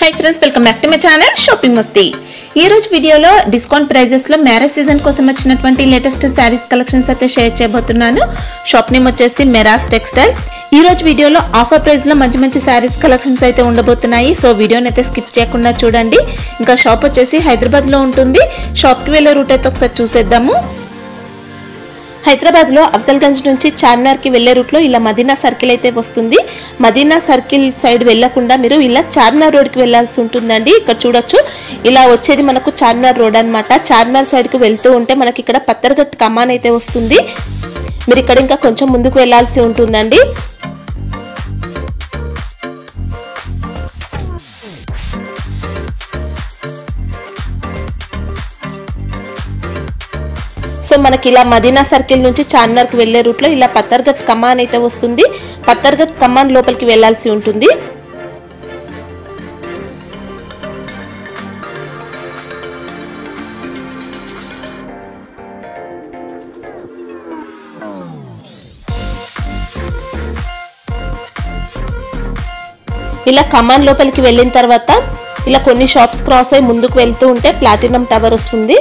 Hi friends welcome back to my channel shopping Masti ఈ రోజు వీడియోలో డిస్కౌంట్ ప్రైజెస్ లో మ్యారేజ్ సీజన్ కోసం వచ్చినటువంటి లేటెస్ట్ శారీస్ కలెక్షన్స్ అయితే షేర్ చేయబోతున్నాను షాప్ నేమ్ వచ్చేసి మెరాస్ టెక్స్టైల్స్ ఈ రోజు వీడియోలో ఆఫర్ ప్రైస్ లో మంచి మంచి శారీస్ కలెక్షన్స్ అయితే ఉండబోతున్నాయి సో వీడియోని అయితే స్కిప్ చేయకుండా చూడండి ఇంకా షాప్ వచ్చేసి హైదరాబాద్ లో ఉంటుంది షాప్ కి వెళ్ళే రూట్ అయితే ఒకసారి చూసేద్దాము హైదరాబాద్ లో అఫ్జల్గంజ్ నుంచి చార్మినార్ కి వెళ్లే రూట్ లో ఇలా మదీనా సర్కిల్ అయితే వస్తుంది మదీనా సర్కిల్ సైడ్ వెళ్లకుండా మీరు ఇలా చార్మినార్ రోడ్ కి వెళ్లాల్సి ఉంటుందండి ఇక్కడ చూడొచ్చు ఇలా వచ్చేది మనకు చార్మినార్ రోడ్ అన్నమాట చార్మినార్ సైడ్ కి వెళ్తూ ఉంటే మనకి ఇక్కడ పత్తర్గట్ కమాన్ అయితే వస్తుంది మీరు ఇక్కడ ఇంకా కొంచెం ముందుకు వెళ్లాల్సి ఉంటుందండి సో మనకి ఇలా మదీనా సర్కిల్ నుంచి చార్మినార్కి వెళ్లే రూట్లో ఇలా పత్తర్గట్ కమాన్ అయితే వస్తుంది పత్తర్గట్ కమాన్ లోపలికి వెళ్లాల్సి ఉంటుంది ఇలా కమాన్ లోపలికి వెళ్ళిన తర్వాత ఇలా కొన్ని షాప్స్ క్రాస్ అయి ముందుకు వెళ్తూ ఉంటే ప్లాటినం టవర్ వస్తుంది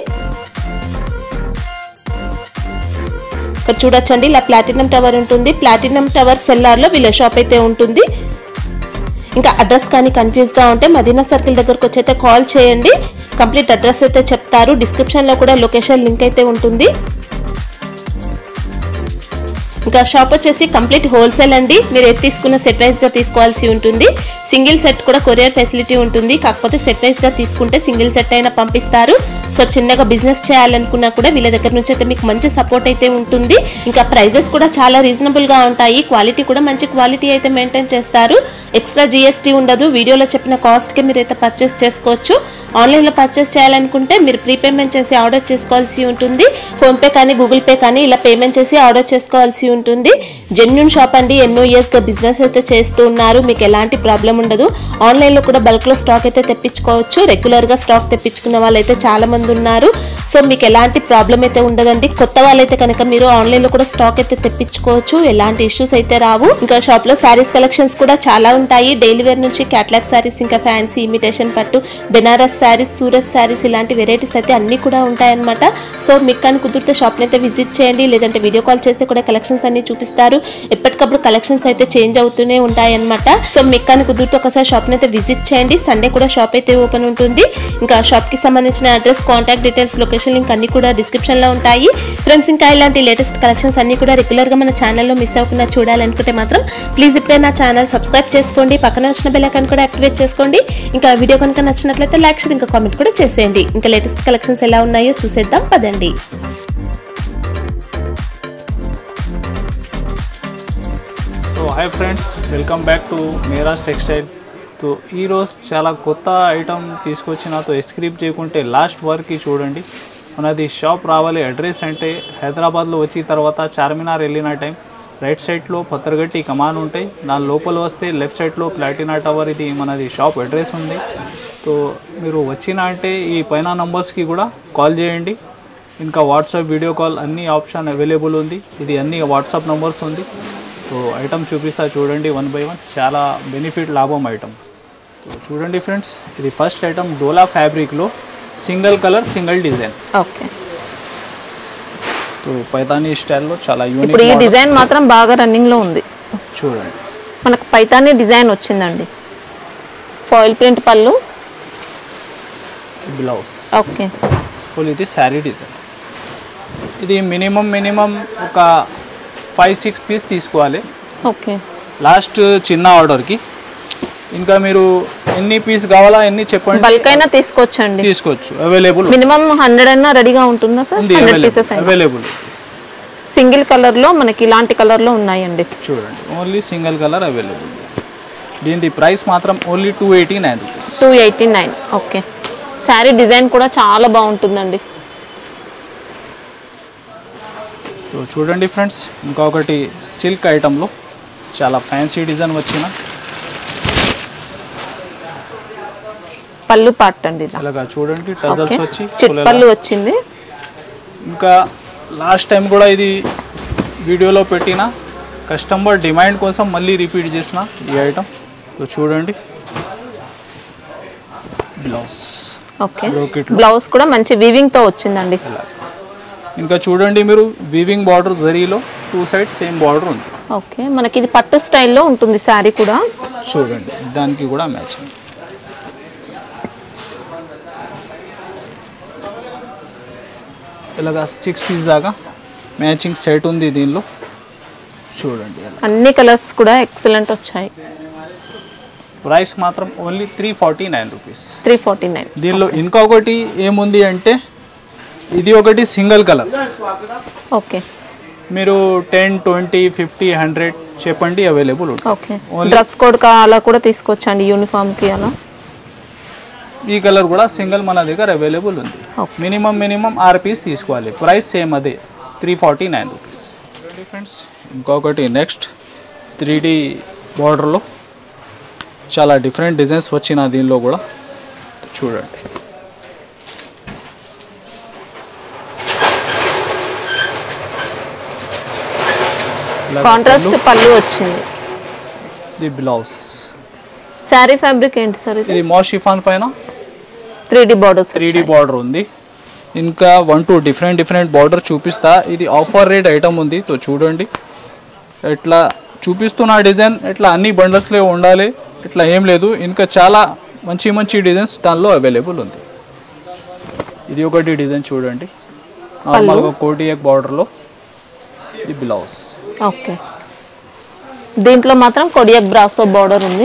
ఇక్కడ చూడొచ్చండి ఇలా ప్లాటినం టవర్ ఉంటుంది ప్లాటినం టవర్ సెల్లార్లో వీళ్ళ షాప్ అయితే ఉంటుంది ఇంకా అడ్రస్ కానీ కన్ఫ్యూజ్గా ఉంటే మదీనా సర్కిల్ దగ్గరకు వచ్చి అయితే కాల్ చేయండి కంప్లీట్ అడ్రస్ అయితే చెప్తారు డిస్క్రిప్షన్లో కూడా లొకేషన్ లింక్ అయితే ఉంటుంది ఇంకా షాప్ వచ్చేసి కంప్లీట్ హోల్సేల్ అండి మీరు ఏది తీసుకున్న సెట్ వైజ్ గా తీసుకోవాల్సి ఉంటుంది సింగిల్ సెట్ కూడా కొరియర్ ఫెసిలిటీ ఉంటుంది కాకపోతే సెట్ వైజ్ గా తీసుకుంటే సింగిల్ సెట్ అయినా పంపిస్తారు సో చిన్నగా బిజినెస్ చేయాలనుకున్నా కూడా వీళ్ళ దగ్గర నుంచి అయితే మీకు మంచి సపోర్ట్ అయితే ఉంటుంది ఇంకా ప్రైజెస్ కూడా చాలా రీజనబుల్ గా ఉంటాయి క్వాలిటీ కూడా మంచి క్వాలిటీ అయితే మెయింటైన్ చేస్తారు ఎక్స్ట్రా జిఎస్టీ ఉండదు వీడియోలో చెప్పిన కాస్ట్ కి మీరు అయితే పర్చేస్ చేసుకోవచ్చు ఆన్లైన్ లో పర్చేస్ చేయాలనుకుంటే మీరు ప్రీపేమెంట్ చేసి ఆర్డర్ చేసుకోవాల్సి ఉంటుంది ఫోన్ పే కానీ గూగుల్ పే కానీ ఇలా పేమెంట్ చేసి ఆర్డర్ చేసుకోవాల్సి ఉంటుంది జెన్యున్ షాప్ అండి ఎన్నో ఇయర్స్ గా బిజినెస్ అయితే చేస్తూ ఉన్నారు మీకు ఎలాంటి ప్రాబ్లం ఉండదు ఆన్లైన్ లో కూడా బల్క్ లో స్టాక్ అయితే తెప్పించుకోవచ్చు రెగ్యులర్ గా స్టాక్ తెప్పించుకున్న వాళ్ళు అయితే చాలా మంది ఉన్నారు సో మీకు ఎలాంటి ప్రాబ్లం అయితే ఉండదండి కొత్త వాళ్ళైతే కనుక మీరు ఆన్లైన్ లో కూడా స్టాక్ అయితే తెప్పించుకోవచ్చు ఎలాంటి ఇష్యూస్ అయితే రావు ఇంకా షాప్ లో శారీస్ కలెక్షన్స్ కూడా చాలా ఉంటాయి డైలీ వేర్ నుంచి క్యాట్లాగ్ శారీస్ ఇంకా ఫ్యాన్సీ ఇమిటేషన్ పట్టు బెనారస్ శారీస్ సూరత్ శారీస్ ఇలాంటి వెరైటీస్ అయితే అన్ని కూడా ఉంటాయన్నమాట సో మీకు కానీ కుదిరితే షాప్ని అయితే విజిట్ చేయండి లేదంటే వీడియో కాల్ చేస్తే కూడా కలెక్షన్స్ అన్ని చూపిస్తారు ఎప్పటికప్పుడు కలెక్షన్స్ అయితే చేంజ్ అవుతూనే ఉంటాయి అనమాట సో మీకు కానీ కుదిరితే ఒకసారి షాప్ని అయితే విజిట్ చేయండి సండే కూడా షాప్ అయితే ఓపెన్ ఉంటుంది ఇంకా షాప్ కి సంబంధించిన address contact details location link అన్ని కూడా డిస్క్రిప్షన్ లో ఉంటాయి ఫ్రెండ్స్ ఇంకా ఇలాంటి లేటెస్ట్ కలెక్షన్స్ అన్ని కూడా రెగ్యులర్ గా మన ఛానల్లో మిస్ అవ్వకుండా చూడాలనుకుంటే మాత్రం ప్లీజ్ ఇప్పుడే నా ఛానల్ సబ్స్క్రైబ్ చేసుకోండి పక్కన వచ్చిన బెల్ ఐకాన్ కూడా యాక్టివేట్ చేసుకోండి ఇంకా వీడియో కనుక నచ్చినట్లయితే లైక్ షేర్ ఇంకా కామెంట్ కూడా చేసేయండి ఇంకా లేటెస్ట్ కలెక్షన్స్ ఎలా ఉన్నాయో చూసేద్దాం పదండి so hi friends welcome back to Meraj textile so ఈరోజు చాలా కొత్త ఐటమ్ తీసుకొచ్చిన తో ఎస్క్రిప్ చేయకుంటే లాస్ట్ వరకు చూడండి మనది షాప్ రావాలి అడ్రస్ అంటే హైదరాబాద్లో వచ్చిన తర్వాత చార్మినార్ వెళ్ళిన టైం రైట్ సైడ్లో పత్తరగట్టి కమాన్ ఉంటాయి దాని లోపల వస్తే లెఫ్ట్ సైడ్లో ప్లాటినా టవర్ ఇది మనది షాప్ అడ్రస్ ఉంది సో మీరు వచ్చిన అంటే ఈ పైన నంబర్స్కి కూడా కాల్ చేయండి ఇంకా వాట్సాప్ వీడియో కాల్ అన్ని ఆప్షన్ అవైలబుల్ ఉంది ఇది అన్ని వాట్సాప్ నంబర్స్ ఉంది సో ఐటమ్ చూపిస్తా చూడండి వన్ బై వన్ చాలా బెనిఫిట్ లాభం ఐటమ్ సో చూడండి ఫ్రెండ్స్ ఇది ఫస్ట్ ఐటమ్ డోలా ఫ్యాబ్రిక్లో single colour single design okay so Paithani స్టైల్లో చాలా ఇప్పుడు ఈ యూనిక్ డిజైన్ మాత్రం బాగా రన్నింగ్ లో ఉంది చూడండి మనకు పైతానీ డిజైన్ వచ్చిందండి ఫాయిల్ ప్రింట్ పళ్ళు బ్లౌజ్ ఓకే ఫుల్ ఇది శారీ డిజైన్ ఇది మినిమం మినిమం ఒక ఫైవ్ సిక్స్ పీస్ తీసుకోవాలి ఓకే లాస్ట్ చిన్న ఆర్డర్కి ఇంకా మీరు ఎన్ని పీస్ కావాలా ఎన్ని చెప్పండి బల్క్ అయినా తీసుకోవచ్చండి తీసుకోవచ్చు అవైలబుల్ మినిమం హండ్రెడ్ అయినా రెడీగా ఉంటుందా సార్ ఉంది హండ్రెడ్ అవైలబుల్ పీసెస్ అయినా అవైలబుల్ సింగిల్ కలర్ లో మనకి ఇలాంటి కలర్ లో ఉన్నాయండి చూడండి ఓన్లీ సింగిల్ కలర్ అవైలబుల్ దీని ప్రైస్ మాత్రం only two eighty nine rupees two eighty nine okay saree design కూడా చాలా బాగుంటుందండి సో చూడండి ఫ్రెండ్స్ ఇంకొకటి సిల్క్ ఐటెంలో చాలా ఫ్యాన్సీ డిజైన్ వచ్చిన పళ్ళు పార్ట్ అండి ఇది ఇలాగా చూడండి ఓకే టజల్స్ వచ్చి చిట్ full పళ్ళు ఇలా. వచ్చింది ఇంకా లాస్ట్ టైం కూడా ఇది వీడియోలో పెట్టిన కస్టమర్ డిమాండ్ కోసం మళ్ళీ రిపీట్ చేసిన ఈ ఐటమ్ సో చూడండి బ్లౌజ్ ఓకే Brocade లో. బ్లౌజ్ కూడా మంచి వీవింగ్ తో వచ్చిందండి ఇంకా చూడండి మీరు వీవింగ్ బార్డర్ జరీలో టూ సైడ్ సేమ్ బార్డర్ ఉంది ఓకే మనకి ఇది పట్టు స్టైల్లో ఉంటుంది శారీ కూడా చూడండి దానికి కూడా మ్యాచింగ్ ఇలాగా సిక్స్ పీస్ దాకా మ్యాచింగ్ సెట్ ఉంది దీనిలో చూడండి ఇలా అన్ని కలర్స్ కూడా ఎక్సలెంట్ వచ్చాయి ప్రైస్ మాత్రం only three forty nine rupees three forty nine దీనిలో ఇంకొకటి ఏముంది అంటే ఇది ఒకటి సింగిల్ కలర్ ఓకే మీరు టెన్ ట్వంటీ ఫిఫ్టీ హండ్రెడ్ చెప్పండి అవైలబుల్ ఉంటుంది ఓకే Only- డ్రెస్ కోడ్ అలా కూడా తీసుకొచ్చండి యూనిఫామ్ కి అలా ఈ కలర్ కూడా సింగిల్ మన దగ్గర అవైలబుల్ ఉంది Okay. మినిమం మినిమం ఆరు పీస్ తీసుకోవాలి ప్రైస్ సేమ్ అదే three forty nine rupees friends ఇంకొకటి నెక్స్ట్ త్రీ డి బార్డర్లో చాలా డిఫరెంట్ డిజైన్స్ వచ్చిన దీనిలో కూడా చూడండి ఇలాగ కాంట్రాస్ట్ పళ్ళు, పళ్ళు వచ్చింది ఇది బ్లౌజ్ శారీ ఫ్యాబ్రిక్ ఏంటి సార్ ఇది ఇది మోషిఫాన్ పైన three D borders three D border ఉంది ఇంకా one two different different border చూపిస్తా ఇది ఆఫర్ రేట్ ఐటమ్ ఉంది తో చూడండి ఇట్లా చూపిస్తున్న డిజైన్ ఇట్లా అన్ని బండల్స్లో ఉండాలి ఇట్లా ఏం లేదు ఇంకా చాలా మంచి మంచి డిజైన్స్ దానిలో అవైలబుల్ ఉంది ఇది ఒకటి డిజైన్ చూడండి నార్మల్గా కోటి ఎక్ బార్డర్లో ఇది బ్లౌజ్ ఓకే దీంట్లో మాత్రం కొడియక్ బ్రాసో బార్డర్ ఉంది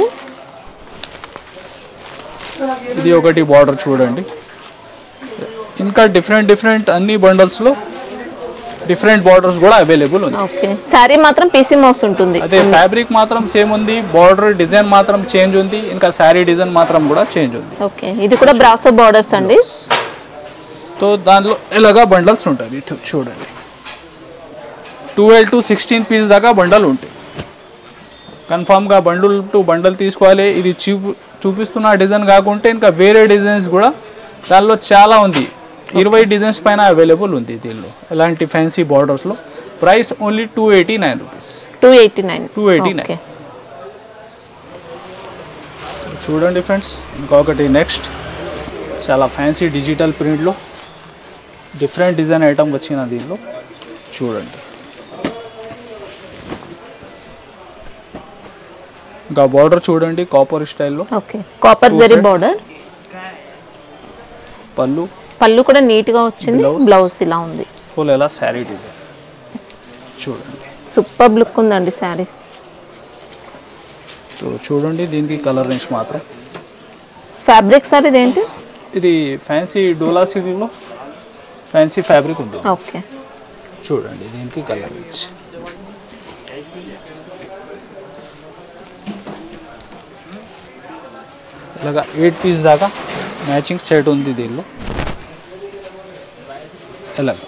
ఇది ఒకటి బార్డర్ చూడండి ఇంకా డిఫరెంట్ డిఫరెంట్ అన్ని బండల్స్లో డిఫరెంట్ బార్డర్స్ కూడా అవైలబుల్ ఉంది ఓకే శారీ మాత్రం పీసీ మోస్ ఉంటుంది అదే ఫ్యాబ్రిక్ మాత్రం సేమ్ ఉంది బార్డర్ డిజైన్ మాత్రం చేంజ్ ఉంది ఇంకా శారీ డిజైన్ మాత్రం కూడా చేంజ్ ఉంది ఓకే ఇది కూడా బ్రాసో బార్డర్స్ అండి సో దానిలో ఇలాగా బండల్స్ ఉంటుంది ఇటు చూడండి ట్వెల్వ్ టు సిక్స్టీన్ పీస్ దాకా బండల్ ఉంటాయి కన్ఫామ్గా బండిల్ టు బండల్ తీసుకోవాలి ఇది చూపు చూపిస్తున్న డిజైన్ కాకుంటే ఇంకా వేరే డిజైన్స్ కూడా దానిలో చాలా ఉంది ఇరవై డిజైన్స్ పైన అవైలబుల్ ఉంది దీనిలో ఎలాంటి ఫ్యాన్సీ బార్డర్స్లో price only two eighty nine rupees two eighty nine 289. Okay చూడండి ఫ్రెండ్స్ ఇంకొకటి నెక్స్ట్ చాలా ఫ్యాన్సీ డిజిటల్ ప్రింట్లో డిఫరెంట్ డిజైన్ ఐటమ్ వచ్చిన దీనిలో చూడండి ఇంకా బార్డర్ చూడండి కాపర్ స్టైల్లో ఓకే కాపర్ Two జరీ set. బార్డర్ పళ్ళు పళ్ళు కూడా నీట్ గా వచ్చింది Blouse. బ్లౌజ్ ఇలా ఉంది ఫుల్ ఎలా శారీ డిజైన్ చూడండి సూపర్ లుక్ ఉందండి శారీ సో చూడండి దీనికి కలర్ రేంజ్ మాత్రం ఫ్యాబ్రిక్ సార్ ఇదేంటి ఇది ఫ్యాన్సీ డోలా సిటీలో ఫ్యాన్సీ ఫ్యాబ్రిక్ ఉంది ఓకే చూడండి దీనికి కలర్ రేంజ్ ఇలాగా ఎయిట్ పీస్ దాకా మ్యాచింగ్ సెట్ ఉంది దీనిలో ఇలాగా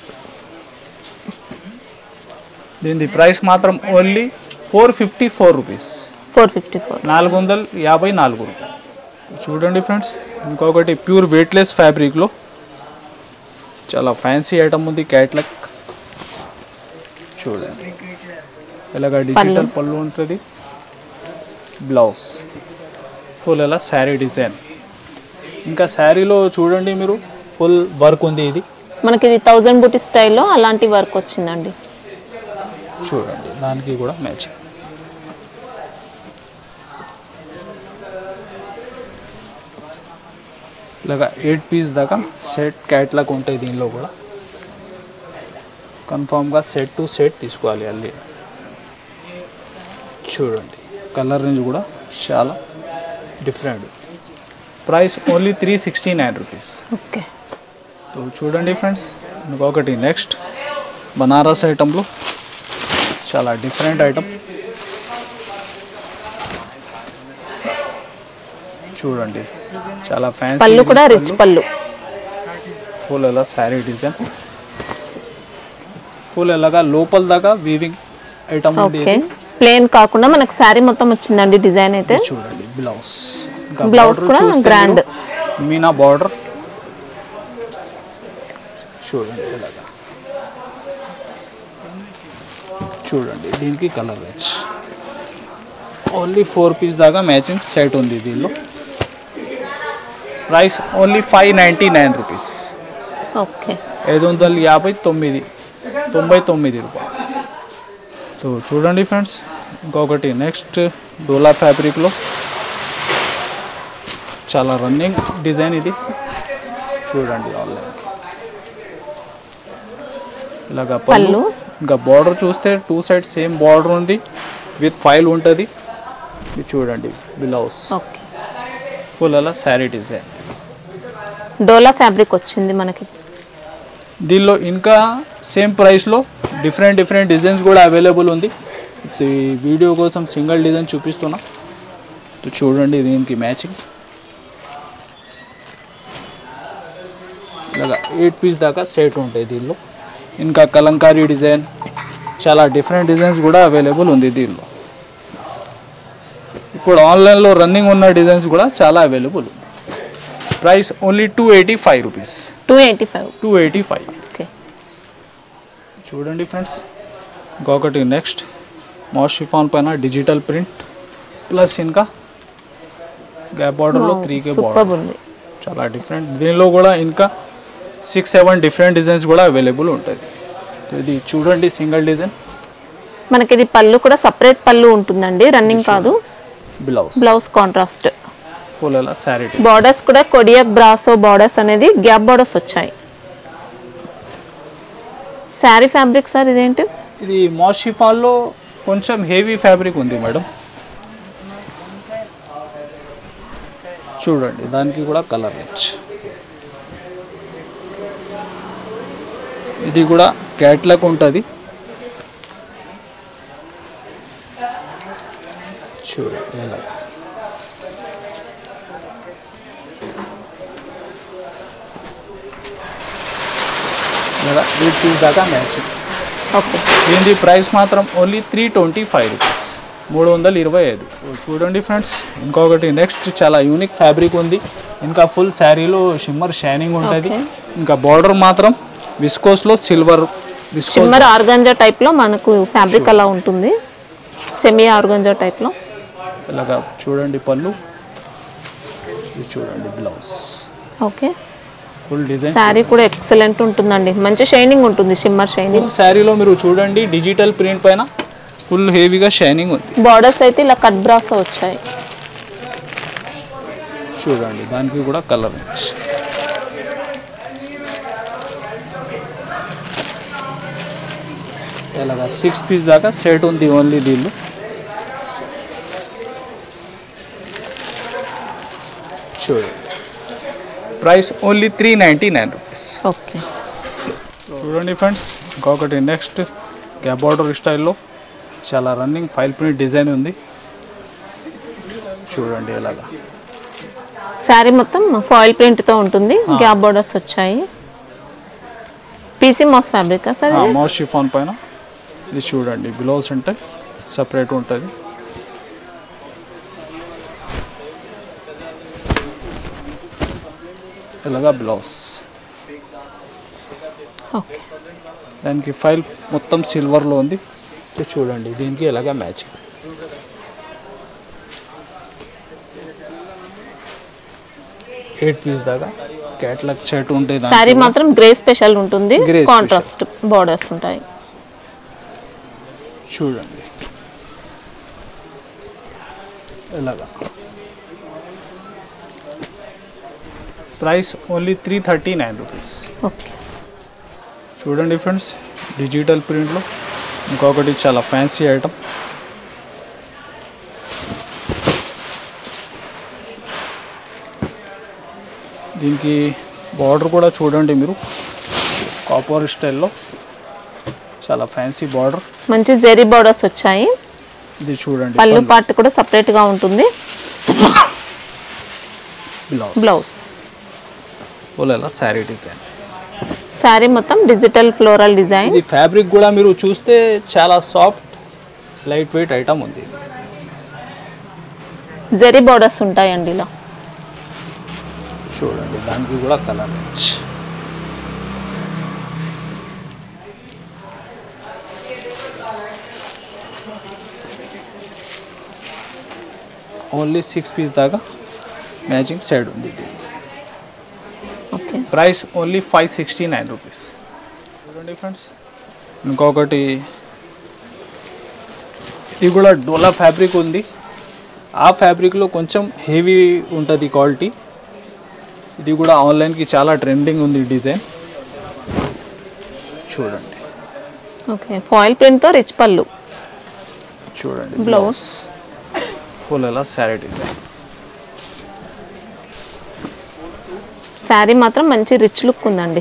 దీని ప్రైస్ మాత్రం only four fifty four rupees four fifty four నాలుగు వందల యాభై నాలుగు రూపాయలు చూడండి ఫ్రెండ్స్ ఇంకొకటి ప్యూర్ వెయిట్లెస్ ఫ్యాబ్రిక్లో చాలా ఫ్యాన్సీ ఐటమ్ ఉంది క్యాట్లాగ్ చూడండి ఇలాగ డిజిటల్ పళ్ళు ఉంటుంది బ్లౌజ్ ఫుల్ ఎలా శారీ డిజైన్ ఇంకా శారీలో చూడండి మీరు ఫుల్ వర్క్ ఉంది ఇది మనకి ఇది థౌజండ్ బూటీ స్టైల్లో అలాంటి వర్క్ వచ్చిందండి చూడండి దానికి కూడా మ్యాచింగ్ ఇలాగా ఎయిట్ పీస్ దాకా సెట్ క్యాట్లాగ్ ఉంటాయి దీనిలో కూడా కన్ఫామ్గా సెట్ టు సెట్ తీసుకోవాలి అల్లి చూడండి కలర్ రేంజ్ కూడా చాలా different price only three sixty nine rupees okay so చూడండి ఫ్రెండ్స్ ఇంకొకటి నెక్స్ట్ బనారస్ ఐటెంలో చాలా డిఫరెంట్ ఐటమ్ చూడండి చాలా ఫ్యాన్సీ పళ్ళు కూడా రిచ్ పళ్ళు ఫుల్ ఎలా శారీ డిజైన్ ఫుల్ ఎలాగా లోపల దాకా వీవింగ్ ఐటమ్ ఉంది ఓకే ఇది. ప్లేన్ కాకుండా మనకు శారీ మొత్తం వచ్చిందండి డిజైన్ అయితే చూడండి బ్లౌజ్ Blouse కూడా grand. మీనా బార్డర్ చూడండి ఇలాగా చూడండి దీనికి colour range only four piece దాకా మ్యాచింగ్ సెట్ ఉంది దీనిలో price only five ninety nine rupees okay ఐదు వందల యాభై తొమ్మిది తొంభై తొమ్మిది రూపాయలు సో చూడండి ఫ్రెండ్స్ ఇంకొకటి నెక్స్ట్ డోలా ఫ్యాబ్రిక్లో చాలా రన్నింగ్ డిజైన్ ఇది చూడండి ఆన్లైన్ ఇలాగా పళ్ళు పళ్ళు. ఇంకా బార్డర్ చూస్తే టూ సైడ్ సేమ్ బార్డర్ ఉంది విత్ ఫైల్ ఉంటుంది ఇది చూడండి బ్లౌజ్ ఓకే ఫుల్ అలా శారీ డిజైన్ డోలా ఫ్యాబ్రిక్ వచ్చింది మనకి దీనిలో ఇంకా సేమ్ ప్రైస్లో డిఫరెంట్ డిఫరెంట్ డిజైన్స్ కూడా అవైలబుల్ ఉంది ఈ వీడియో కోసం సింగిల్ డిజైన్ చూపిస్తున్నా సో చూడండి దీనికి మ్యాచింగ్ ఇలాగా ఎయిట్ పీస్ దాకా సెట్ ఉంటాయి దీనిలో ఇంకా కలంకారీ డిజైన్ చాలా డిఫరెంట్ డిజైన్స్ కూడా అవైలబుల్ ఉంది దీనిలో ఇప్పుడు ఆన్లైన్లో రన్నింగ్ ఉన్న డిజైన్స్ కూడా చాలా అవైలబుల్ ఉంది price only two eighty five rupees two eighty five two eighty five okay చూడండి ఫ్రెండ్స్ ఇంకొకటి నెక్స్ట్ మాస్ షిఫాన్ పైన డిజిటల్ ప్రింట్ ప్లస్ ఇంకా గ్యాప్ బార్డర్లో త్రీ కే సూపర్ బార్డర్ ఉంది చాలా డిఫరెంట్ దీనిలో కూడా ఇంకా సిక్స్ సెవెన్ డిఫరెంట్ డిజైన్స్ కూడా అవైలబుల్ ఉంటుంది ఇది చూడండి సింగిల్ డిజైన్ మనకి ఇది పళ్ళు కూడా సపరేట్ పళ్ళు ఉంటుందండి రన్నింగ్ కాదు బ్లౌజ్ బ్లౌజ్ కాంట్రాస్ట్ ఫుల్ ఎలా శారీ బార్డర్స్ కూడా కొడియక్ బ్రాసో బార్డర్స్ అనేది గ్యాప్ బార్డర్స్ వచ్చాయి శారీ ఫ్యాబ్రిక్ సార్ ఇదేంటి ఇది మాస్ షిఫాన్లో కొంచెం హెవీ ఫ్యాబ్రిక్ ఉంది మేడం చూడండి దానికి కూడా కలర్ రిచ్ ఇది కూడా క్యాట్లాక్ ఉంటుంది చూడండి ఎలా లేదా ఎయిట్ పీస్ దాకా మ్యాచింగ్ ఓకే దీని ప్రైస్ మాత్రం only three twenty five rupees మూడు వందల ఇరవై ఐదు చూడండి ఫ్రెండ్స్ ఇంకొకటి నెక్స్ట్ చాలా యూనిక్ ఫ్యాబ్రిక్ ఉంది ఇంకా ఫుల్ శారీలో షిమ్మర్ షైనింగ్ ఉంటుంది Okay. ఇంకా బార్డర్ మాత్రం విస్కోస్లో silver viscose shimmer organza type లో మనకు ఫ్యాబ్రిక్ అలా ఉంటుంది సెమీ ఆర్గంజా టైప్ లో ఇలాగా చూడండి పళ్ళు ఇది చూడండి blouse okay full design saree కూడా ఎక్సలెంట్ ఉంటుందండి మంచి షైనింగ్ ఉంటుంది షిమ్మర్ షైనింగ్ ఫుల్ శారీలో మీరు చూడండి డిజిటల్ ప్రింట్ పైన ఫుల్ హెవీగా షైనింగ్ ఉంది బార్డర్స్ అయితే ఇలా కట్ బ్రాస్ వచ్చాయి చూడండి దానికి కూడా కలర్ ఇలాగా సిక్స్ పీస్ దాకా సెట్ ఉంది ఓన్లీ దీనిలో చూడండి price only three ninety nine rupees okay చూడండి ఫ్రెండ్స్ ఇంకొకటి నెక్స్ట్ గ్యాప్ బార్డర్ స్టైల్లో చాలా రన్నింగ్ ఫైల్ ప్రింట్ డిజైన్ ఉంది చూడండి ఇలాగా శారీ మొత్తం ఫాయిల్ ప్రింట్ తో ఉంటుంది గ్యాప్ బార్డర్స్ వచ్చాయి పీసీ మాస్ ఫ్యాబ్రిక్ సార్ ఇది? మౌస్ షిఫాన్ పైన ఇది చూడండి బ్లౌజ్ అంటే సపరేట్ ఉంటుంది ఇలాగా బ్లౌజ్ ఓకే దానికి ఫైల్ మొత్తం సిల్వర్లో ఉంది ఇది చూడండి దీనికి ఇలాగా మ్యాచింగ్ ఎయిట్ పీస్ దాకా క్యాట్లాగ్ సెట్ ఉంటాయి దానికి శారీ కూడా. మాత్రం గ్రే స్పెషల్ ఉంటుంది Grey special. కాంట్రాస్ట్ బార్డర్స్ ఉంటాయి చూడండి ఇలాగా price only three thirty nine rupees okay చూడండి ఫ్రెండ్స్ డిజిటల్ ప్రింట్లో ఇంకొకటి చాలా ఫ్యాన్సీ ఐటమ్ దీనికి బార్డర్ కూడా చూడండి మీరు కాపర్ స్టైల్లో చాలా ఫ్యాన్సీ బార్డర్ మంచి జెరీ బార్డర్స్ వచ్చాయి ఇది చూడండి పళ్ళు పార్ట్ కూడా సపరేట్ గా ఉంటుంది బ్లౌజ్ బ్లౌజ్ పోలేలా శారీ డిజైన్ శారీ మొత్తం డిజిటల్ ఫ్లోరల్ డిజైన్ ఇది ఫ్యాబ్రిక్ కూడా మీరు చూస్తే చాలా సాఫ్ట్ లైట్ వెయిట్ ఐటమ్ ఉంది జెరీ బార్డర్స్ ఉంటాయండి ఇలా చూడండి దానికి కూడా కలర్ ఓన్లీ సిక్స్ పీస్ దాకా మ్యాచింగ్ సైడ్ ఉంది ఇది price only five sixty nine rupees చూడండి ఫ్రెండ్స్ ఇంకొకటి ఇది కూడా డోలా ఫ్యాబ్రిక్ ఉంది ఆ ఫ్యాబ్రిక్లో కొంచెం హెవీ ఉంటుంది క్వాలిటీ ఇది కూడా ఆన్లైన్కి చాలా ట్రెండింగ్ ఉంది ఈ డిజైన్ చూడండి ఓకే ఫాయిల్ ప్రింట్తో రిచ్ పళ్ళు చూడండి బ్లౌజ్ ఫుల్ ఎలా శారీ డిజైన్ శారీ మాత్రం మంచి రిచ్ లుక్ ఉందండి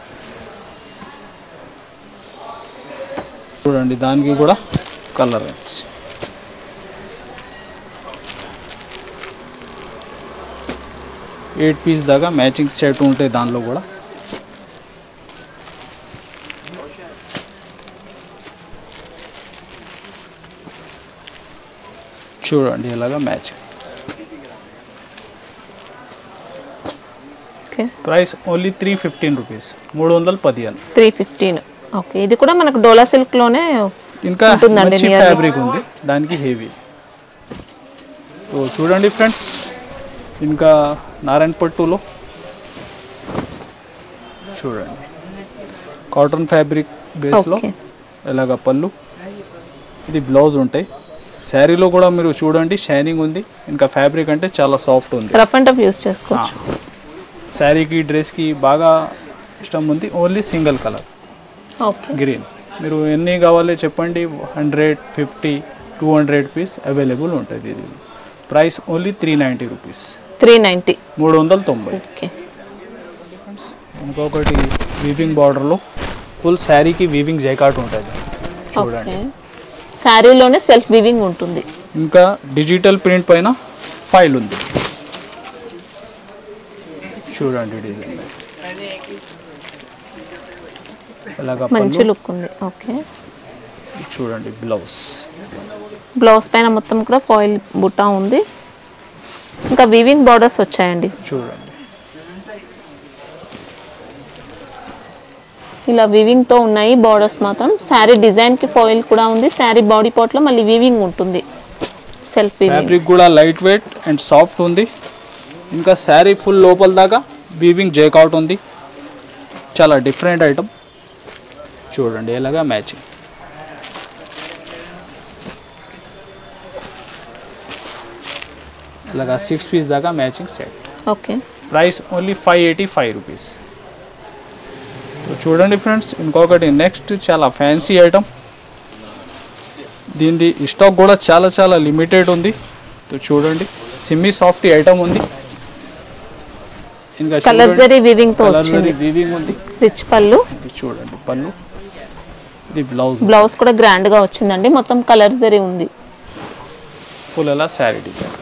చూడండి దానికి కూడా కలర్ రేంజ్ ఎయిట్ పీస్ దాకా మ్యాచింగ్ సెట్ ఉంటాయి దానిలో కూడా చూడండి ఇలాగా matching okay price only three fifteen rupees మూడు వందల పదిహేను త్రీ ఫిఫ్టీన్ ఓకే ఇది కూడా మనకు డోలా సిల్క్లోనే ఇంకా ఉంటుందండి మంచి nearly. ఫ్యాబ్రిక్ ఉంది దానికి హెవీ సో చూడండి ఫ్రెండ్స్ ఇంకా నారాయణ పట్టులో చూడండి కాటన్ ఫ్యాబ్రిక్ బేస్లో ఓకే ఇలాగ పళ్ళు ఇది బ్లౌజ్ ఉంటాయి శారీలో కూడా మీరు చూడండి షైనింగ్ ఉంది ఇంకా ఫ్యాబ్రిక్ అంటే చాలా సాఫ్ట్ ఉంది రఫ్ అండ్ టఫ్ యూస్ చేసుకోవచ్చు శారీకి డ్రెస్కి బాగా ఇష్టం ఉంది only single colour okay green మీరు ఎన్ని కావాలి చెప్పండి hundred fifty two hundred piece available ఉంటుంది ఇది price only three ninety rupees three ninety మూడు వందల తొంభై ఓకే ఇంకొకటి వీవింగ్ బార్డర్లో ఫుల్ శారీకి వీవింగ్ జైకాట్ ఉంటుంది చూడండి ఓకే శారీలోనే సెల్ఫ్ వివింగ్ ఉంటుంది ఇంకా డిజిటల్ ప్రింట్ పైన ఫైల్ ఉంది చూడండి డిజైన్ ఇలాగ మంచి పళ్ళు, లుక్ ఉంది ఓకే చూడండి బ్లౌజ్ బ్లౌజ్ పైన మొత్తం కూడా ఫాయిల్ బుట్టా ఉంది ఇంకా వివింగ్ బార్డర్స్ వచ్చాయండి చూడండి ఇలా వివింగ్ తో ఉన్నాయి బార్డర్స్ మాత్రం శారీ డిజైన్ కి ఫాయిల్ కూడా ఉంది శారీ బాడీ పార్ట్ లో మళ్ళీ వివింగ్ ఉంటుంది సెల్ఫ్ వివింగ్ ఫ్యాబ్రిక్ కూడా లైట్ వెయిట్ అండ్ సాఫ్ట్ ఉంది ఇంకా శారీ ఫుల్ లోపల దాకా వీవింగ్ జేక్అవుట్ ఉంది చాలా డిఫరెంట్ ఐటమ్ చూడండి ఎలాగా మ్యాచింగ్ ఇలాగా సిక్స్ పీస్ దాకా matching set okay price only five eighty five rupees చూడండి ఫ్రెండ్స్ ఇంకొకటి నెక్స్ట్ చాలా ఫ్యాన్సీ ఐటమ్ దీనిది స్టాక్ కూడా చాలా చాలా లిమిటెడ్ ఉంది సో చూడండి సిమ్మి సాఫ్ట్ ఐటమ్ ఉంది ఇంకా కలర్ జరీ వివింగ్ తో వచ్చింది వీవింగ్ ఉంది రిచ్ పళ్ళు ఇది చూడండి పళ్ళు ఇది బ్లౌజ్ బ్లౌజ్ కూడా గ్రాండ్ గా వచ్చిందండి మొత్తం కలర్ జరీ ఉంది ఫుల్ ఎలా శారీ డిజైన్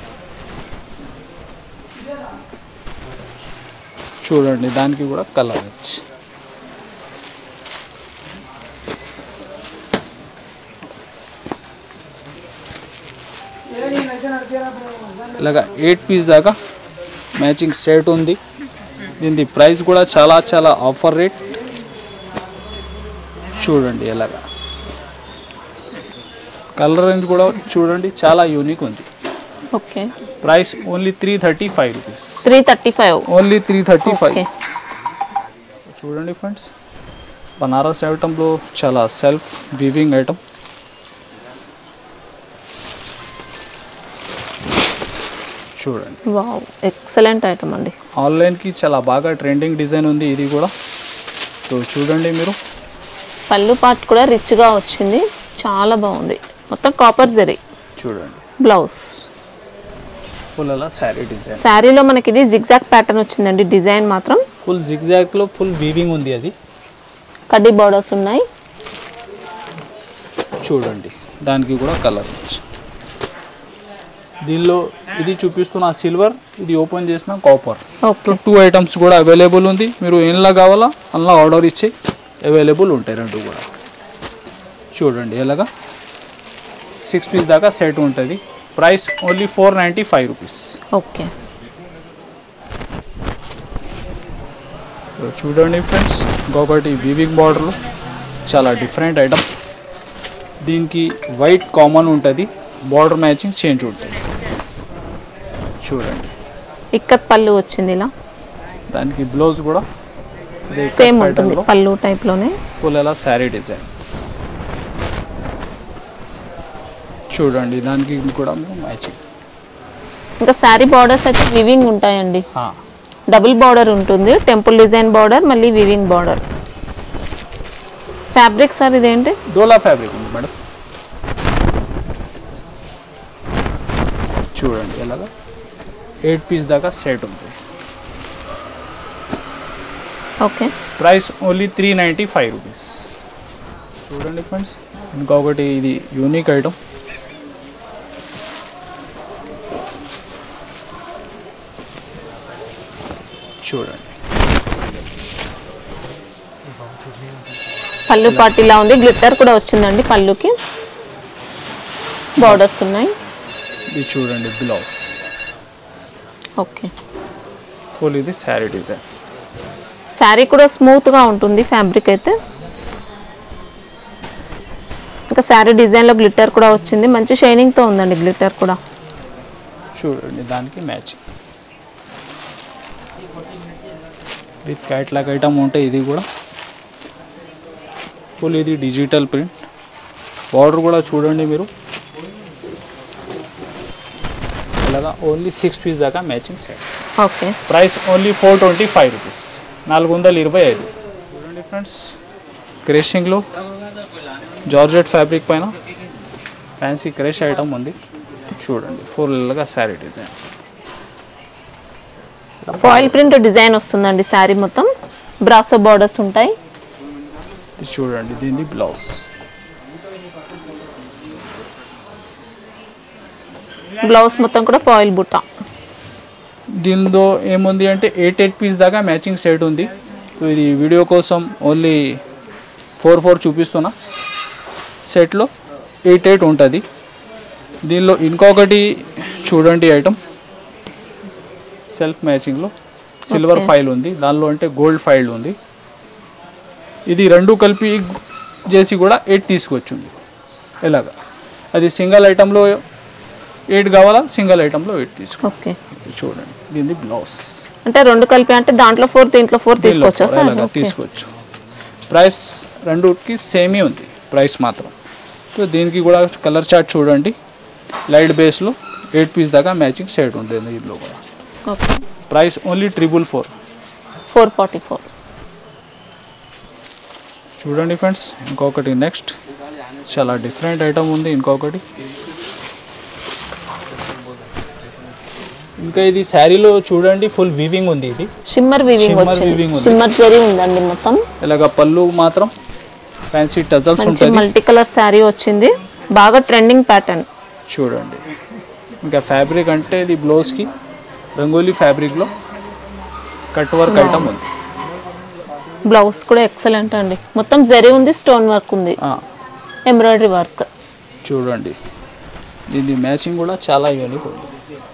చూడండి దానికి కూడా కలర్ వచ్చి ఇలాగా ఎయిట్ పీస్ దాకా మ్యాచింగ్ సెట్ ఉంది దీని ప్రైస్ కూడా చాలా చాలా ఆఫర్ రేట్ చూడండి ఎలాగా కలర్ రేంజ్ కూడా చూడండి చాలా యూనిక్ ఉంది okay price only three thirty five rupees three thirty five only three thirty five okay చూడండి ఫ్రెండ్స్ బనారస్ ఐటంలో చాలా సెల్ఫ్ వీవింగ్ ఐటమ్ చూడండి వావ్ ఎక్సలెంట్ ఐటమ్ అండి ఆన్లైన్కి చాలా బాగా ట్రెండింగ్ డిజైన్ ఉంది ఇది కూడా సో చూడండి మీరు పళ్ళు పార్ట్ కూడా రిచ్ గా వచ్చింది చాలా బాగుంది మొత్తం కాపర్ జరీ చూడండి బ్లౌజ్ ఫుల్ అలా శారీ డిజైన్ శారీలో మనకి ఇది జిగ్జాక్ ప్యాటర్న్ వచ్చిందండి డిజైన్ మాత్రం ఫుల్ జిగ్జాగ్లో ఫుల్ వీవింగ్ ఉంది అది కడ్డీ బార్డర్స్ ఉన్నాయి చూడండి దానికి కూడా కలర్ దీనిలో ఇది చూపిస్తున్న సిల్వర్ ఇది ఓపెన్ చేసిన కాపర్ ఓకే టూ ఐటమ్స్ కూడా అవైలబుల్ ఉంది మీరు ఏంలా కావాలా అందులో ఆర్డర్ ఇచ్చి అవైలబుల్ ఉంటాయి రెండు కూడా చూడండి ఎలాగా సిక్స్ పీస్ దాకా సెట్ ఉంటుంది price only four ninety five rupees okay చూడండి ఫ్రెండ్స్ ఇంకొకటి వీవింగ్ బార్డర్లో చాలా డిఫరెంట్ ఐటమ్ దీనికి వైట్ కామన్ ఉంటుంది బార్డర్ మ్యాచింగ్ చేంజ్ ఉంటుంది చూడండి ఇక్కత్ పళ్ళు వచ్చింది ఇలా దానికి బ్లౌజ్ కూడా ఇది సేమ్ cut ఉంటుంది pattern లో పళ్ళు టైప్ లోనే ఫుల్ ఎలా శారీ డిజైన్ చూడండి దానికి కూడా మేము మ్యాచింగ్ ఇంకా శారీ బార్డర్స్ అయితే వివింగ్ ఉంటాయండి డబుల్ బార్డర్ ఉంటుంది టెంపుల్ డిజైన్ బార్డర్ మళ్ళీ వివింగ్ బార్డర్ ఫ్యాబ్రిక్ సార్ ఇదేంటి డోలా ఫ్యాబ్రిక్ ఉంది మేడం చూడండి ఎలాగా ఎయిట్ పీస్ దాకా సెట్ ఉంది okay price only three ninety five rupees చూడండి ఫ్రెండ్స్ ఇంకొకటి ఇది యూనిక్ ఐటమ్ చూడండి పళ్ళు పాటిలా ఉంది గ్లిట్టర్ కూడా వచ్చిందండి పళ్ళుకి బార్డర్స్ ఉన్నాయి ఇది చూడండి బ్లౌజ్ ఓకే ఫుల్ ఇది శారీ డిజైన్ శారీ కూడా స్మూత్ గా ఉంటుంది ఫ్యాబ్రిక్ అయితే ఇంకా శారీ డిజైన్ లో గ్లిట్టర్ కూడా వచ్చింది మంచి షైనింగ్ తో ఉందండి గ్లిట్టర్ కూడా చూడండి దానికి మ్యాచింగ్ విత్ క్యాట్లాగ్ ఐటమ్ ఉంటే ఇది కూడా ఫుల్ ఇది డిజిటల్ ప్రింట్ బార్డర్ కూడా చూడండి మీరు ఇలాగా ఓన్లీ సిక్స్ పీస్ దాకా matching set okay price only four twenty five rupees నాలుగు వందల ఇరవై ఐదు చూడండి ఫ్రెండ్స్ క్రేషింగ్లో జార్జెట్ ఫ్యాబ్రిక్ పైన ఫ్యాన్సీ క్రేష్ ఐటమ్ ఉంది చూడండి ఫుల్గా sari design foil print design వస్తుందండి శారీ మొత్తం బ్రాసో బార్డర్స్ ఉంటాయి ఇది చూడండి దీనిది బ్లౌజ్ బ్లౌజ్ మొత్తం కూడా ఫాయిల్ బుట్ట దీనిలో ఏముంది అంటే ఎయిట్ ఎయిట్ పీస్ దాకా మ్యాచింగ్ సెట్ ఉంది సో ఇది వీడియో కోసం ఓన్లీ ఫోర్ ఫోర్ చూపిస్తున్నా సెట్లో ఎయిట్ ఎయిట్ ఉంటుంది దీనిలో ఇంకొకటి చూడండి ఐటమ్ సెల్ఫ్ మ్యాచింగ్లో సిల్వర్ Okay. ఫైల్ ఉంది దానిలో అంటే గోల్డ్ ఫైల్ ఉంది ఇది రెండు కలిపి చేసి కూడా ఎయిట్ తీసుకోవచ్చు మీరు ఎలాగా అది సింగిల్ ఐటెంలో ఎయిట్ కావాలా సింగిల్ ఐటెంలో ఎయిట్ తీసుకో ఓకే చూడండి దీనిది బ్లౌజ్ అంటే రెండు కలిపి అంటే దాంట్లో ఫోర్ దీంట్లో ఫోర్ దీనిలో తీసుకోవచ్చా సార్ ఇలాగా ఓకే. తీసుకోవచ్చు ప్రైస్ రెండుకి సేమే ఉంది ప్రైస్ మాత్రం సో దీనికి కూడా కలర్ చార్ట్ చూడండి లైట్ బేస్లో ఎయిట్ పీస్ దాకా మ్యాచింగ్ సెట్ ఉంటుంది దీనిలో కూడా okay price only triple four four forty four చూడండి ఫ్రెండ్స్ ఇంకొకటి నెక్స్ట్ చాలా డిఫరెంట్ ఐటమ్ ఉంది ఇంకొకటి ఇంకా ఇది శారీలో చూడండి ఫుల్ వీవింగ్ ఉంది ఇది షిమ్మర్ వీవింగ్ Shimmer వచ్చింది weaving ఉంది. షిమ్మర్ జరీ ఉందండి మొత్తం ఇలాగ పళ్ళు మాత్రం ఫ్యాన్సీ టజల్స్ మంచి ఉంటుంది మల్టీ కలర్ శారీ వచ్చింది బాగా ట్రెండింగ్ ప్యాటర్న్ చూడండి ఇంకా ఫ్యాబ్రిక్ అంటే ఇది బ్లౌజ్కి రంగోలీ ఫ్యాబ్రిక్లో కట్ వర్క్ ఐటమ్ ఉంది బ్లౌజ్ కూడా ఎక్సలెంట్ అండి మొత్తం జరీ ఉంది స్టోన్ వర్క్ ఉంది ఆ, ఎంబ్రాయిడరీ వర్క్ చూడండి దీని మ్యాచింగ్ కూడా చాలా యూనిక్ ఉంది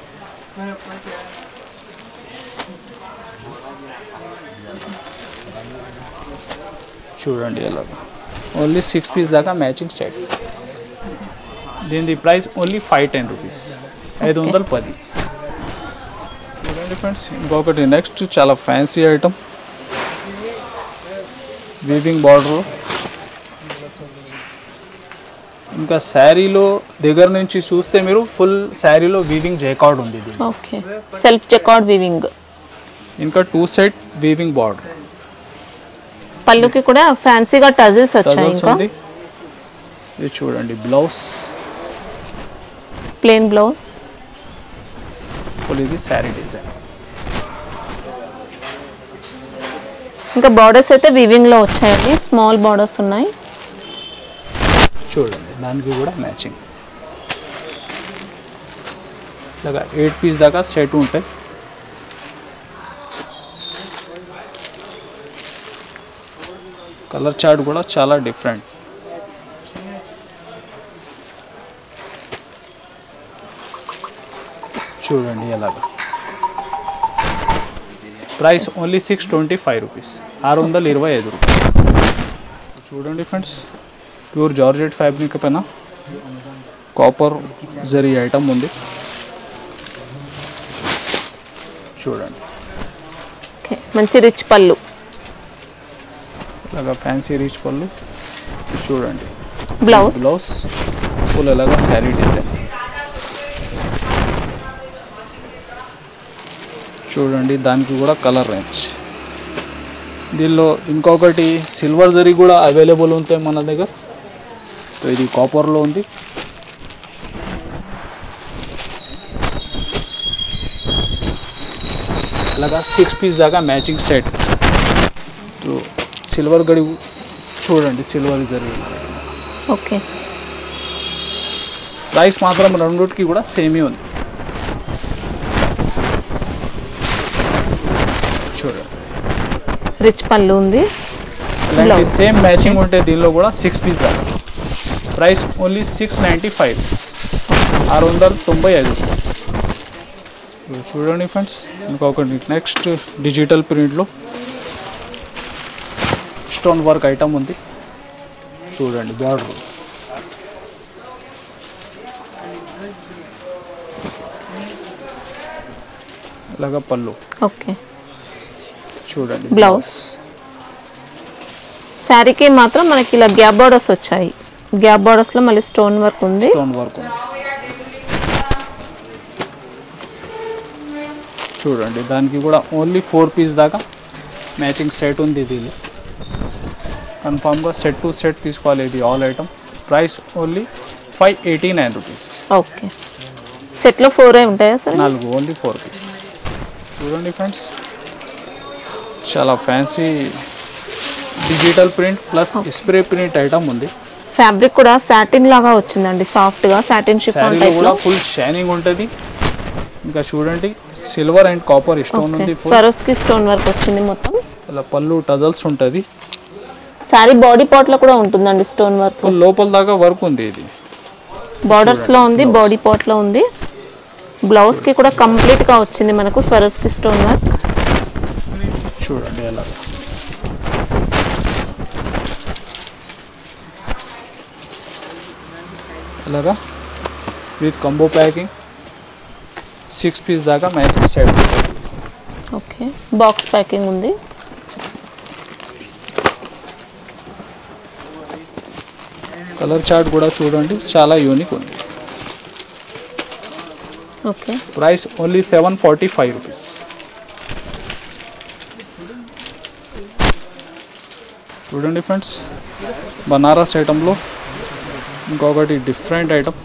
చూడండి ఎలా ఓన్లీ సిక్స్ పీస్ దాకా మ్యాచింగ్ సెట్ దీని price only five ten rupees ఐదు వందల పది చూడండి ఫ్రెండ్స్ ఇంకొకటి నెక్స్ట్ చాలా ఫ్యాన్సీ ఐటమ్ వీవింగ్ బార్డర్ ఇంకా శారీలో దగ్గర నుంచి చూస్తే మీరు ఫుల్ శారీలో వీవింగ్ జైకార్డ్ ఉంది ఇది ఓకే సెల్ఫ్ చెక్అవుట్ వీవింగ్ ఇంకా టూ సెట్ వీవింగ్ బార్డర్ పళ్ళుకి కూడా ఫ్యాన్సీగా టజిల్స్ వచ్చాయి టజల్స్ ఇంకా ఉంది ఇది చూడండి బ్లౌజ్ ప్లెయిన్ బ్లౌజ్ ఫుల్ ఇది శారీ డిజైన్ ఇంకా బార్డర్స్ అయితే వీవింగ్ లో వచ్చాయండి స్మాల్ బార్డర్స్ ఉన్నాయి చూడండి దానికి కూడా మ్యాచింగ్ ఇలాగా ఎయిట్ పీస్ దాకా సెట్ ఉంటాయి కలర్ చార్ట్ కూడా చాలా డిఫరెంట్ చూడండి ఎలాగా price only six twenty five rupees ఆరు వందల ఇరవై ఐదు రూపాయలు చూడండి ఫ్రెండ్స్ ప్యూర్ జార్జెట్ ఫ్యాబ్రిక్ పైన కాపర్ జరీ ఐటమ్ ఉంది చూడండి ఓకే మంచి రిచ్ పళ్ళు ఇలాగా ఫ్యాన్సీ రీచ్ పళ్ళు చూడండి బ్లౌజ్ బ్లౌజ్ ఫుల్ అలాగా శారీ డిజైన్ చూడండి దానికి కూడా కలర్ రేంజ్ దీనిలో ఇంకొకటి సిల్వర్ జరీ కూడా అవైలబుల్ ఉంటాయి మన దగ్గర సో ఇది కాపర్లో ఉంది ఇలాగా సిక్స్ పీస్ దాకా మ్యాచింగ్ సెట్ సో సిల్వర్ గడి చూడండి సిల్వర్ జరీ ఓకే ప్రైస్ మాత్రం రెండుకి కూడా సేమే ఉంది చూడండి రిచ్ పళ్ళు ఉంది ఇలాంటి Blouse. సేమ్ మ్యాచింగ్ ఉంటే దీనిలో కూడా సిక్స్ పీస్ దాకా price only six ninety five ఆరు వందల తొంభై ఐదు ఇప్పుడు చూడండి ఫ్రెండ్స్ ఇంకొకటి నెక్స్ట్ డిజిటల్ ప్రింట్లో స్టోన్ వర్క్ ఐటమ్ ఉంది చూడండి బార్డర్ ఇలాగా పళ్ళు ఓకే చూడండి బ్లౌజ్ శారీకి మాత్రం మనకి ఇలా గ్యాప్ బార్డర్స్ వచ్చాయి గ్యాప్ బార్డర్స్ లో మళ్ళీ స్టోన్ వర్క్ ఉంది స్టోన్ వర్క్ ఉంది చూడండి దానికి కూడా ఓన్లీ ఫోర్ పీస్ దాకా మ్యాచింగ్ సెట్ ఉంది దీనిలో కన్ఫామ్గా సెట్ టు సెట్ తీసుకోవాలి ఇది all item price only five eighty nine rupees okay set లో ఫోర్ ఉంటాయా సార్ నాలుగు ఓన్లీ ఫోర్ పీస్ చూడండి ఫ్రెండ్స్ చాలా fancy digital print plus spray print item ఉంది ఫ్యాబ్రిక్ కూడా సాటిన్ లాగా వచ్చిందండి సాఫ్ట్ గా సాటిన్ షిఫాన్ శారీలో టైప్ కూడా లో ఫుల్ షైనింగ్ ఉంటుంది ఇంకా చూడండి సిల్వర్ అండ్ కాపర్ స్టోన్ ఉంది ఫుల్ సరోస్ కి స్టోన్ వర్క్ వచ్చింది మొత్తం ఇలా పళ్ళు టజల్స్ ఉంటుంది శారీ బాడీ పార్ట్ లో కూడా ఉంటుందండి స్టోన్ వర్క్ ఫుల్ లోపల దాకా వర్క్ ఉంది ఇది బార్డర్స్ లో ఉంది బాడీ పార్ట్ లో ఉంది బ్లౌజ్ కి కూడా కంప్లీట్ గా వచ్చింది మనకు స్వరస్ కి స్టోన్ వర్క్ చూడండి ఎలా ఇలాగా with combo packing six piece దాకా matching set okay box packing ఉంది కలర్ చార్ట్ కూడా చూడండి చాలా యూనిక్ ఉంది okay price only seven forty five rupees చూడండి ఫ్రెండ్స్ బనారస్ ఐటంలో ఇంకొకటి డిఫరెంట్ ఐటమ్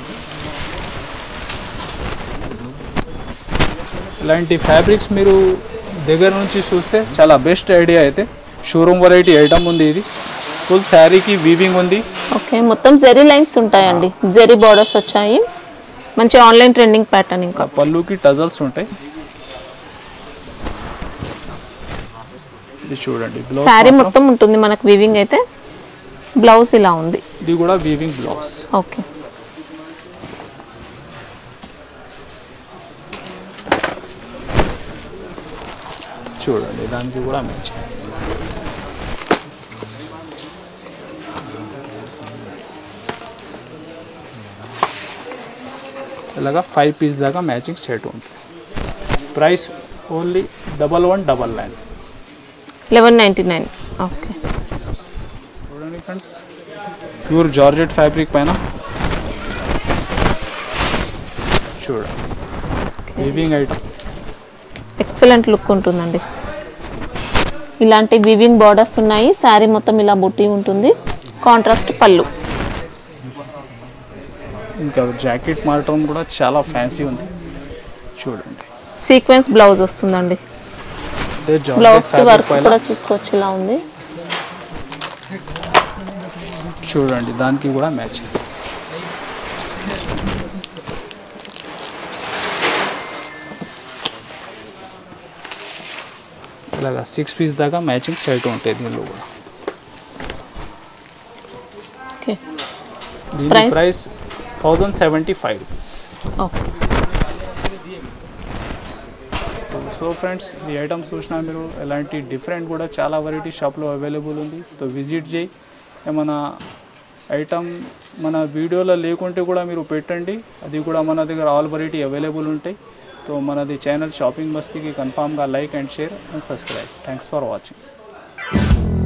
ఇలాంటి ఫ్యాబ్రిక్స్ మీరు దగ్గర నుంచి చూస్తే చాలా బెస్ట్ ఐడియా అయితే షోరూమ్ వెరైటీ ఐటమ్ ఉంది ఇది ఫుల్ శారీకి వీవింగ్ ఉంది ఓకే మొత్తం జెరీ లైన్స్ ఉంటాయండి జెరీ బార్డర్స్ వచ్చాయి మంచి ఆన్లైన్ ట్రెండింగ్ ప్యాటర్న్ ఇంకా ఆ పళ్ళుకి టజల్స్ ఉంటాయి ఇది చూడండి బ్లౌజ్ శారీ మాత్రం మొత్తం ఉంటుంది మనకు వివింగ్ అయితే బ్లౌజ్ ఇలా ఉంది ఇది కూడా వీవింగ్ బ్లౌజ్ ఓకే చూడండి దానికి కూడా మ్యాచ్ ఇలాగా ఫైవ్ పీస్ దాకా మ్యాచింగ్ సెట్ ఉంటుంది price only double one double nine eleven ninety nine okay చూడండి ఫ్రెండ్స్ ప్యూర్ జార్జెట్ ఫ్యాబ్రిక్ పైన చూడండి వీవింగ్ ఐటమ్ ఎక్సలెంట్ లుక్ ఉంటుందండి ఇలాంటి వివింగ్ బార్డర్స్ ఉన్నాయి శారీ మొత్తం ఇలా బుట్టి ఉంటుంది కాంట్రాస్ట్ పళ్ళు ఇంకా జాకెట్ మారటం కూడా చాలా ఫ్యాన్సీ ఉంది చూడండి సీక్వెన్స్ బ్లౌజ్ వస్తుందండి అదే జార్జెట్ బ్లౌజ్ కి ఫ్యాబ్రిక్ వర్క్ పైన కూడా చూసుకోవచ్చు ఇలా ఉంది చూడండి దానికి కూడా మ్యాచ్ ఇలాగా సిక్స్ పీస్ దాకా మ్యాచింగ్ సెట్ ఉంటాయి దీనిలో కూడా ఓకే దీని Price? Price thousand seventy five rupees okay so friends ఈ ఐటమ్స్ చూసినా మీరు ఎలాంటి డిఫరెంట్ కూడా చాలా వెరైటీ షాప్లో అవైలబుల్ ఉంది సో విజిట్ చేయి ఏమైనా ఐటమ్ మన వీడియోలో లేకుంటే కూడా మీరు పెట్టండి అది కూడా మన దగ్గర ఆల్ వెరైటీ అవైలబుల్ ఉంటాయి तो మనది ఛానల్ షాపింగ్ మస్తీకి కన్ఫామ్గా like and share and subscribe thanks for watching